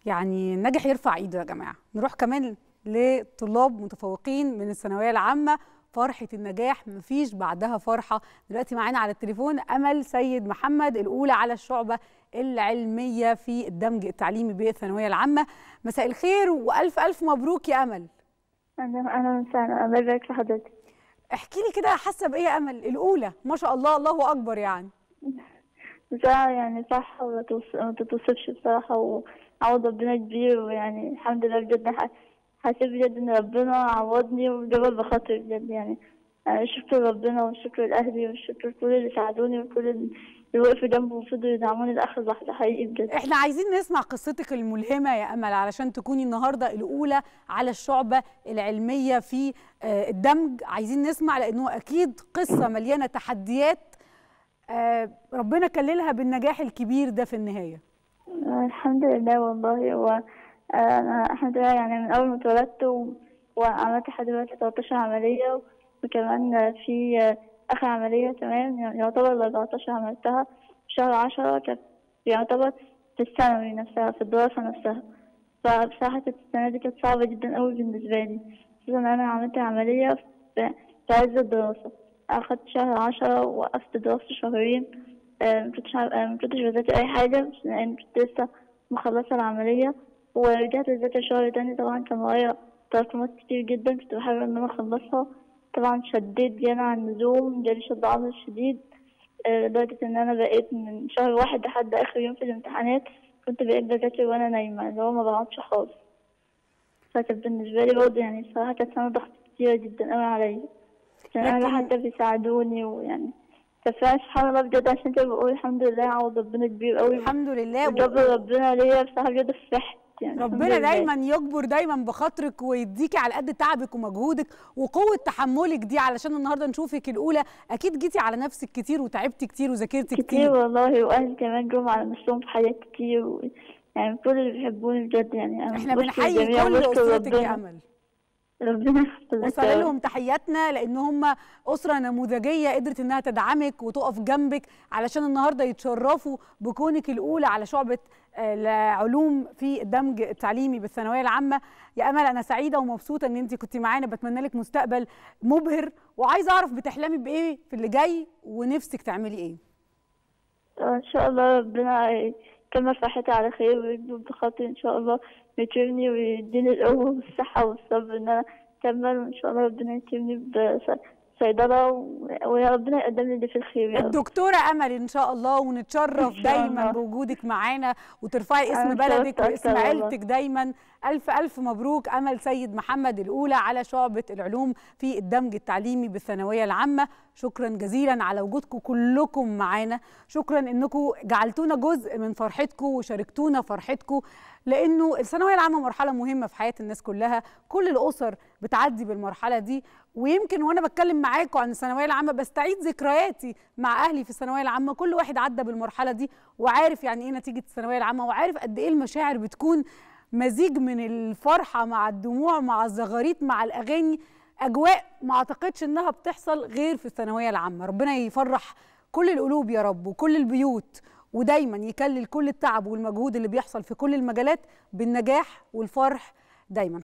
يعني الناجح يرفع ايده يا جماعه نروح كمان لطلاب متفوقين من الثانويه العامه فرحه النجاح مفيش بعدها فرحه دلوقتي معانا على التليفون امل سيد محمد الاولى على الشعبه العلميه في الدمج التعليمي بالثانويه العامه مساء الخير والف الف مبروك يا امل انا انا مساء الله يبارك في حضرتك احكي لي كده حاسه بايه يا امل الاولى ما شاء الله الله اكبر يعني بصراحة يعني صح وما توص- ما تتوصفش بصراحة وعوض ربنا كبير ويعني الحمد لله بجد ح- حسيت بجد ان ربنا عوضني وجبر بخاطري بجد يعني آه، شكر ربنا وشكر لأهلي وشكر لكل اللي ساعدوني وكل اللي وقفوا جنبي وفضلوا يدعموني لآخر لحظة حقيقي بجد احنا عايزين نسمع قصتك الملهمه يا امل علشان تكوني النهارده الاولى على الشعبه العلميه في آه، الدمج عايزين نسمع لانه اكيد قصه مليانه تحديات آه، ربنا كللها بالنجاح الكبير ده في النهايه آه، الحمد لله والله هو آه، أنا الحمد لله يعني من أول ما اتولدت و- وعملت لحد دلوقتي 13 عملية وكمان آه، في آه، آخر عملية كمان يعني يعتبر ال 14 عملتها في شهر عشرة كانت يعتبر في الثانوي نفسها في الدراسة نفسها فبصراحة كانت السنة دي كانت صعبة جدا أوي بالنسبة لي خصوصا إن أنا عملت عملية في في عز الدراسة أخدت شهر عشرة ووقفت دراستي شهرين آه، مكنتش عارف- آه، مكنتش بذاكر أي حاجة بس لأن كنت لسه مخلصة العملية ورجعت أذاكر شهر تاني طبعا كان ورايا تراكمات كتير جدا كنت بحاول إن أنا أخلصها طبعا شديت زيادة عن اللزوم جالي شد عضل شديد آه، لدرجة إن أنا بقيت من شهر واحد لحد آخر يوم في الامتحانات كنت بقيت بذاكر وأنا نايمة اللي هو ما بقعدش خالص فكانت بالنسبة لي برضه يعني الصراحة كانت سنة ضغط كتيرة جدا أوي عليا عشان أهلي لكن- حتى بيساعدوني ويعني كفاية سبحان الله بجد عشان كده بقول الحمد لله عوض ربنا كبير أوي الحمد لله وجبر ربنا ليا بصراحة بجد فرحت يعني الحمد ربنا لله. دايما يجبر دايما بخاطرك ويديكي على قد تعبك ومجهودك وقوه تحملك دي علشان النهارده نشوفك الاولى اكيد جيتي على نفسك كتير وتعبتي كتير وذاكرتي كتير كتير والله وأهلي كمان جم على نفسهم في حاجات كتير و... يعني كل اللي بيحبوني بجد يعني أنا احنا بشكر بنحيي الجميع كل وبشكر اسرتك يا ربنا. امل ربنا يحفظك وصل يا رب. لهم تحياتنا لان هم اسره نموذجيه قدرت انها تدعمك وتقف جنبك علشان النهارده يتشرفوا بكونك الاولى على شعبه آه، العلوم في الدمج التعليمي بالثانويه العامه يا امل انا سعيده ومبسوطه ان انت كنت معانا بتمنى لك مستقبل مبهر وعايزه اعرف بتحلمي بايه في اللي جاي ونفسك تعملي ايه ان شاء الله ربنا يكمل فرحتي على خير ويجبر بخاطري ان شاء الله ويكرمني ويديني القوة والصحة والصبر ان انا اكمل وان شاء الله ربنا يكرمني بصيدلة و- ويا ربنا يقدم لي اللي في الخير يا رب الدكتوره امل ان شاء الله ونتشرف إن شاء دايما الله. بوجودك معانا وترفعي اسم أنا بلدك اتشرفت واسم أكتر والله. عيلتك دايما الف الف مبروك امل سيد محمد الاولى على شعبه العلوم في الدمج التعليمي بالثانويه العامه شكرا جزيلا على وجودكم كلكم معانا شكرا انكم جعلتونا جزء من فرحتكم وشاركتونا فرحتكم لانه الثانويه العامه مرحله مهمه في حياه الناس كلها كل الاسر بتعدي بالمرحله دي ويمكن وانا بتكلم معاكم عن الثانويه العامه بستعيد ذكرياتي مع اهلي في الثانويه العامه كل واحد عدى بالمرحله دي وعارف يعني ايه نتيجه الثانويه العامه وعارف قد ايه المشاعر بتكون مزيج من الفرحه مع الدموع مع الزغاريت مع الاغاني اجواء ما اعتقدش انها بتحصل غير في الثانويه العامه ربنا يفرح كل القلوب يا رب وكل البيوت ودايما يكلل كل التعب والمجهود اللي بيحصل في كل المجالات بالنجاح والفرح دايما